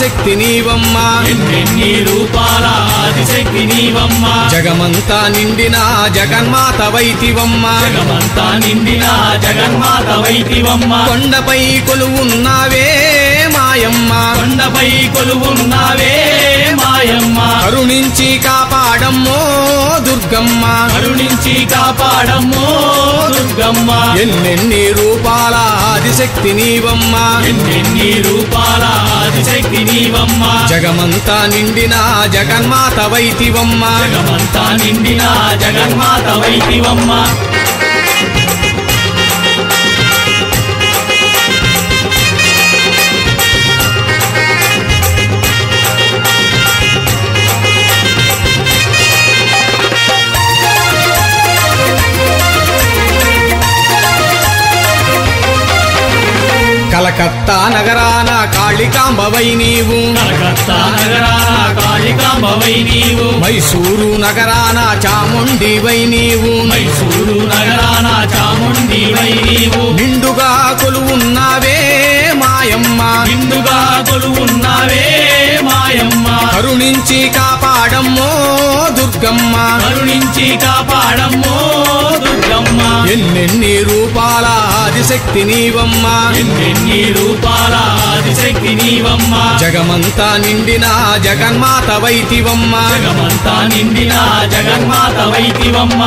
ఆదిశక్తి నీవమ్మా ఎన్నెన్ని రూపాల ఆదిశక్తి నీవమ్మ జగమంతా నిండిన జగన్మాత వైతివమ్మా జగమంతా నిండిన జగన్మాత వైతివమ్మ కొండపై కొలువున్నావే మాయమ్మ కొండపై కొలువున్నావే మాయమ్మ కరుణించి కాపాడమ్మో దుర్గమ్మ కరుణించి కాపాడమ్మో దుర్గమ్మ ఎన్నెన్ని రూపాల ఆదిశక్తి నీవమ్మా ఎన్నెన్ని రూపాల ఆదిశక్తి నీవమ్మ జగమంతా నిండిన జగన్మాత వైతివమ్మా జగమంతా నిండిన జగన్మాత వైతివమ్మ కలకత్తా నగరాన కాళికాంబవై నీవు కలకత్తా నగరాన కాళికాంబవై నీవు మైసూరు నగరాన చాముండివై నీవు మైసూరు నగరాన చాముండివై నీవు నిండుగా కొలువున్నావే మాయమ్మ నిండుగా కొలువున్నావే మాయమ్మ కరుణించి కాపాడమ్మో దుర్గమ్మ కరుణించి కాపాడమ్మో దుర్గమ్మ ఎన్నెన్ని రూపాల ఆదిశక్తి నీవమ్మా ఎన్నెన్ని రూపాల ఆదిశక్తి నీవమ్మ జగమంతా నిండిన జగన్మాత వైతివమ్మా జగమంతా నిండిన జగన్మాత వైతివమ్మ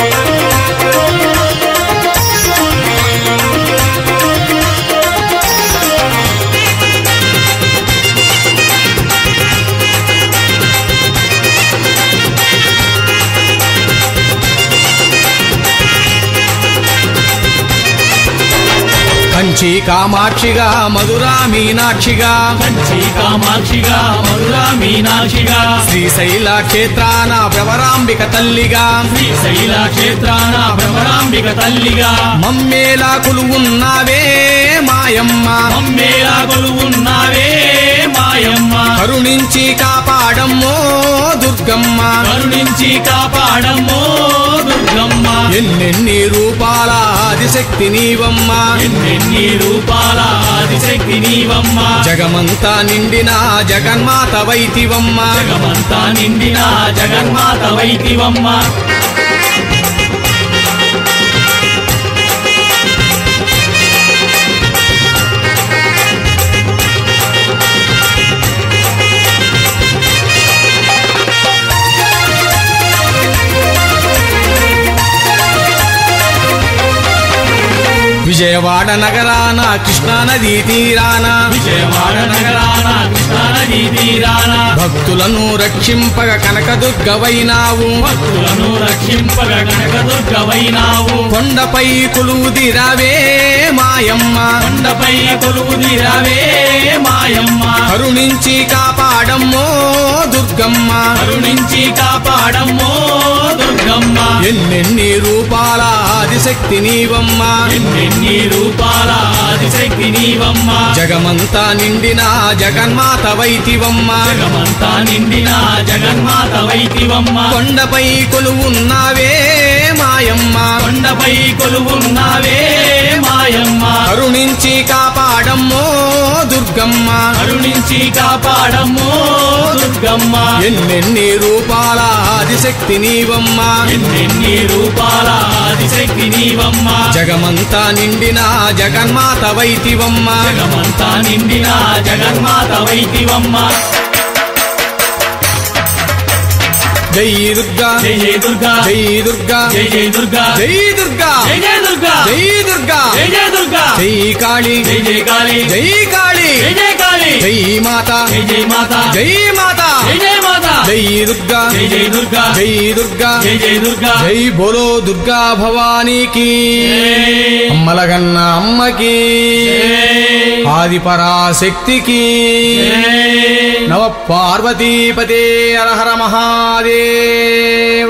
కంచి కామాక్షిగా మధురా మీనాక్షిగా కంచి కామాక్షిగా మధురా మీనాక్షిగా శ్రీశైల క్షేత్రాన భ్రవరాంబిక తల్లిగా శ్రీశైల క్షేత్రాన భ్రమరాంబిక తల్లిగా మమ్మేలా కొలువున్నావే మాయమ్మ మమ్మేలా కొలువున్నావే మాయమ్మ కరుణించి కాపాడమ్మో దుర్గమ్మ కరుణించి కాపాడమ్మో దుర్గమ్మ ఎన్నెన్ని రూపాల ఆదిశక్తి నీవమ్మా ఎన్నెన్ని రూపాల ఆదిశక్తి నీవమ్మ జగమంతా నిండిన జగన్మాత వైతివమ్మా జగమంతా నిండిన జగన్మాత వైతివమ్మ విజయవాడ నగరాన కృష్ణానదీ తీరాన విజయవాడ నగరాన కృష్ణానదీ తీరాన భక్తులను రక్షింపగ కనకదుర్గవైనావు భక్తులను రక్షింపగ కనకదుర్గవైనావు కొండపై కొలువుదిరావే మాయమ్మ కొండపై కొలువుదిరావే మాయమ్మ కరుణించి కాపాడమ్మో దుర్గమ్మ కరుణించి కాపాడమ్మో దుర్గమ్మ ఎన్నెన్ని రూపాల ఆదిశక్తి నీవమ్మా ఎన్నెన్ని రూపాల ఆదిశక్తి నీవమ్మ జగమంతా నిండిన జగన్మాత వైతివమ్మా జగమంతా నిండిన జగన్మాత వైతివమ్మ కొండపై కొలువున్నావే మాయమ్మ కొండపై కొలువున్నావే మాయమ్మ కరుణించి కాపాడమ్మో దుర్గమ్మ కరుణించి కాపాడమ్మో దుర్గమ్మ ఎన్నెన్ని రూపాల ఆదిశక్తి నీవమ్మా ఎన్నెన్ని రూపాల ఆదిశక్తి నీవమ్మ జగమంతా నిండిన జగన్మాత వైతివమ్మా జగమంతా నిండిన జగన్మాత వైతివమ్మ జై దుర్గా జై జయ దుర్గా జై దుర్గా జై జయ దుర్గా జై దుర్గా జై జయ దుర్గా జై దుర్గా జై జయ దుర్గా జై కాళీ జై జయ కాళీ జై కాళీ జై జయ కాళీ జై మాత జై జయ మాత జై మాత జై జయ మాత జై దుర్గా జై జయ దుర్గా జై దుర్గా జై జయ దుర్గా జై బోలో దుర్గా భవానీకి జై. అమ్మలగన్న అమ్మకి జై. ఆది పరాశక్తికి జై. నవ పార్వతీపతే హర మహాదేవ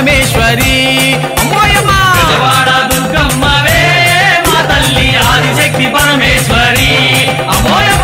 పరమేశ్వరి అమ్మోయమ్మ పెద్దవాడ దుర్గమ్మవే మా తల్లి ఆదిశక్తి పరమేశ్వరి అమోయమ్మ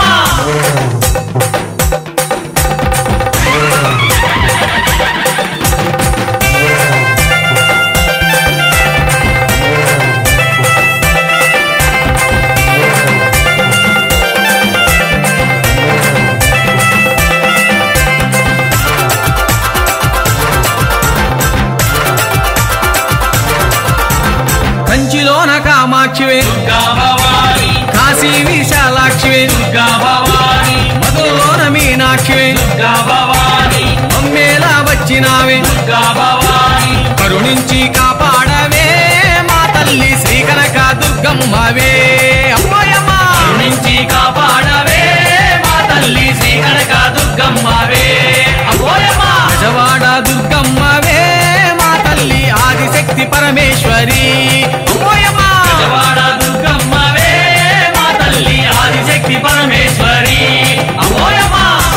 కంచిలోన కామాక్షివే దుర్గా భవాని కాశీ విశాలాక్షివే దుర్గా భవాని మధులోన మీనాక్షివే దుర్గా భవాని మమ్మేలా వచ్చినావే దుర్గా భవాని కరుణించి కాపాడవే మా తల్లి శ్రీ కనక దుర్గమ్మవే అమ్మోయమ్మ కరుణించి కాపాడవే మా తల్లి శ్రీ కనక దుర్గమ్మవే అమోయమ్మ గజవాడ దుర్గమ్మవే మా తల్లి ఆదిశక్తి పరమేశ్వరి అమ్మోయమ్మ పెద్దవాడ దుర్గమ్మవే మా తల్లి ఆదిశక్తి పరమేశ్వరి అమోయమ్మ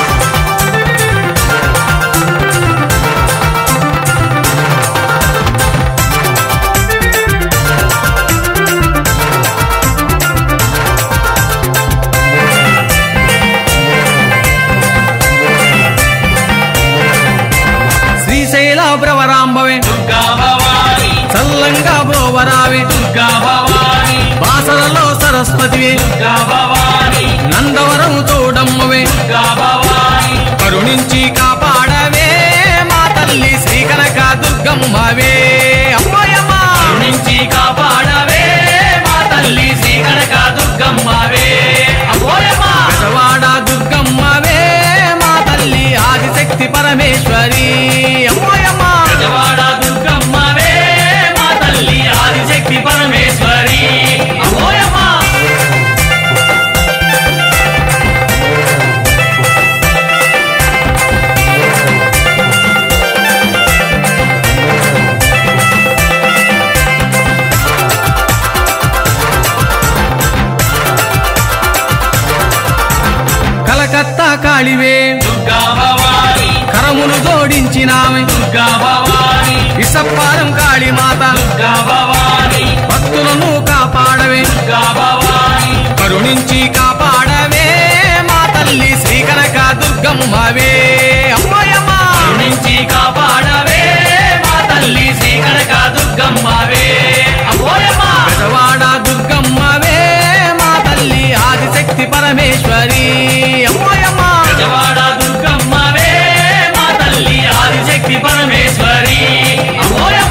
శ్రీశైల భ్రవరాంబవే దుర్గా భవాని చల్లంగా బ్రోవరావే దుర్గా భవాని బాసలలో సరస్వతివే దుర్గా భవాని నందవరం తోడమ్మవే దుర్గా భవాని కరుణించి కాపాడవే మా తల్లి శ్రీ కనక దుర్గమ్మవే అమ్మోయమ్మ కరుణించి కాపాడవే మా తల్లి శ్రీ కనక దుర్గమ్మవే అమోయమ్మ గజవాడ దుర్గమ్మవే మా తల్లి ఆదిశక్తి పరమేశ్వరి అమ్మోయమ్మ పెద్దవాడ దుర్గమ్మవే మా తల్లి ఆదిశక్తి పరమేశ్వరి అమోయమ్మ కలకత్తా కాళివే దుర్గా భవాని కరములు జోడించినామే దుర్గా భవాని విసప్పారం కాళీమాత దుర్గా భవాని భక్తులను కాపాడవే దుర్గా భవాని కరుణించి కాపాడవే మా తల్లి శ్రీ కనక దుర్గమ్మవే అమ్మోయమ్మ కరుణించి కాపాడవే మా తల్లి శ్రీ కనక దుర్గమ్మవే అమోయమ్మ గజవాడ దుర్గమ్మవే మా తల్లి ఆదిశక్తి పరమేశ్వరి అమ్మోయమ్మ పెద్దవాడ దుర్గమ్మవే మా తల్లి ఆదిశక్తి పరమేశ్వరి అమోయమ్మ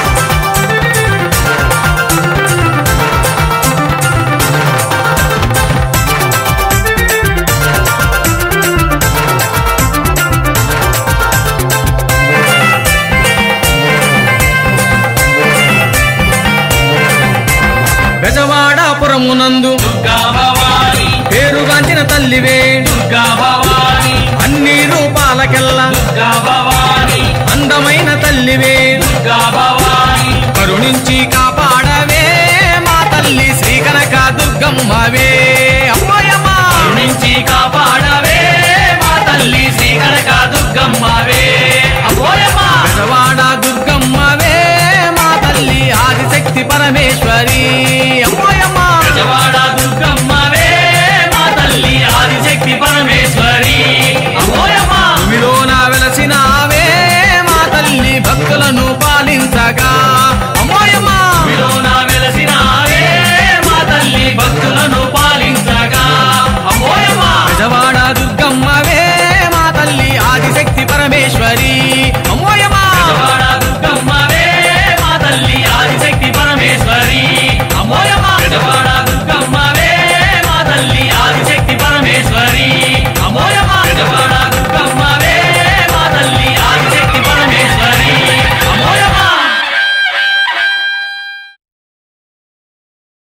గజవాడాపురమునందు దుర్గా భవాని పేరుగాంచిన తల్లివే దుర్గా భవాని అన్ని రూపాలకెల్లా దుర్గా భవాని అందమైన తల్లివే దుర్గా భవాని కరుణించి కాపాడవే మా తల్లి శ్రీ కనక దుర్గమ్మవే